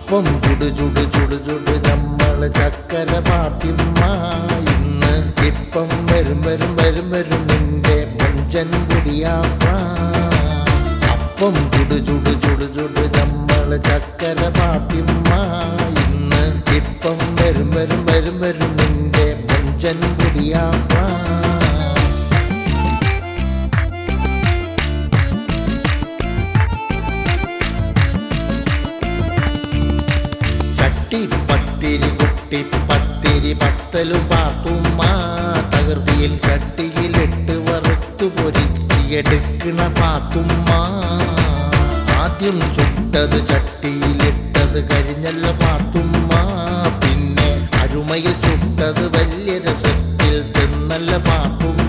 അപ്പം ചുടു ചുടു ചുടു ചുടു നമ്മള് ചക്കര പാത്തിമ്മ ഇന്ന് ഇപ്പം വരും വരും വരും വരും നിന്റെ മുഞ്ചൻ കുടിയാപ്പ അപ്പം ചുടു ചുടു ചുടു ചുടു നമ്മള് ചക്കര പാത്തിമ്മ ഇന്ന് ഇപ്പം വരും വരും വരും വരും നിന്റെ മുഞ്ചൻ കുടിയാപ്പ ചട്ടി പത്തിരി കുട്ടി പത്തിരി പത്തലും പാത്തുമ്മ തകൃതിയിൽ ചട്ടിയിലിട്ട് വറുത്തു പൊരിച്ചിയെടുക്കണ പാത്തുമ്മ ആദ്യം ചുട്ടത് ചട്ടിയിലിട്ടത് കഴിഞ്ഞല്ല പാത്തുമ്മ പിന്നെ അരുമയിൽ ചുട്ടത് വലിയ രസത്തിൽ തിന്നല്ല പാത്തുമ്മ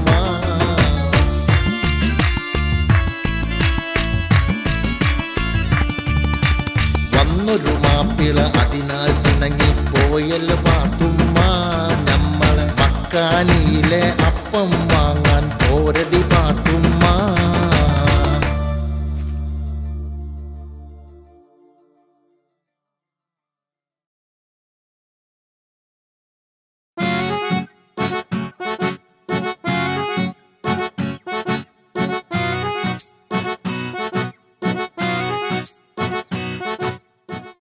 വന്നൊരു മാപ്പിള അതിനാൽ പിണങ്ങി പോയല്ല പാത്തുമ്മ ഞമ്മളെ മക്കാനിയിലെ അപ്പം വാങ്ങാൻ പോരടി പാത്തുമ്മ